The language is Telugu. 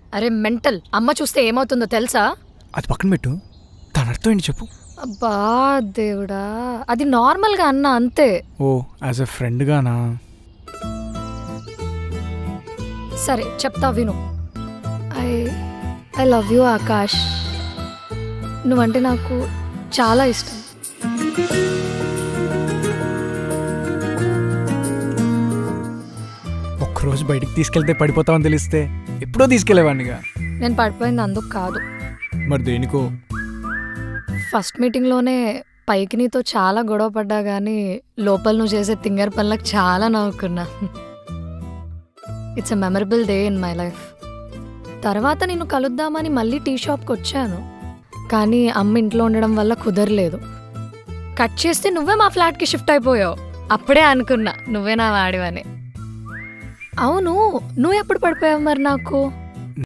అరే మెంటల్ అమ్మ చూస్తే ఏమవుతుందో తెలుసా అది పక్కన పెట్టు దాని అర్థం ఏంటి చెప్పు అబ్బా దేవుడా అది నార్మల్గా అన్న అంతే ఓ యాజ్ ఎ ఫ్రెండ్గానా సరే చెప్తా విను I I love you Akash నువ్వంటే నాకు చాలా ఇష్టం ఒక్కరోజు బయటికి తీసుకెళ్తే పడిపోతామని తెలిస్తే ఎప్పుడో తీసుకెళ్లేవాడినిగా నేను పడిపోయింది అందుకు కాదు మరి దేనికో ఫస్ట్ మీటింగ్లోనే పైకి నీతో చాలా గొడవ పడ్డా కానీ లోపల నువ్వు చేసే తింగర్ పనులకు చాలా నవ్వుకున్నా it's a memorable day in my life తర్వాత నిన్ను కలుద్దామని మళ్ళీ టీ షాప్కి వచ్చాను కానీ అమ్మ ఇంట్లో ఉండడం వల్ల కుదరలేదు కట్ చేస్తే నువ్వే మా ఫ్లాట్కి షిఫ్ట్ అయిపోయావు అప్పుడే అనుకున్నా నువ్వే నా వాడివని అవును నువ్వు ఎప్పుడు పడిపోయావు మరి నాకు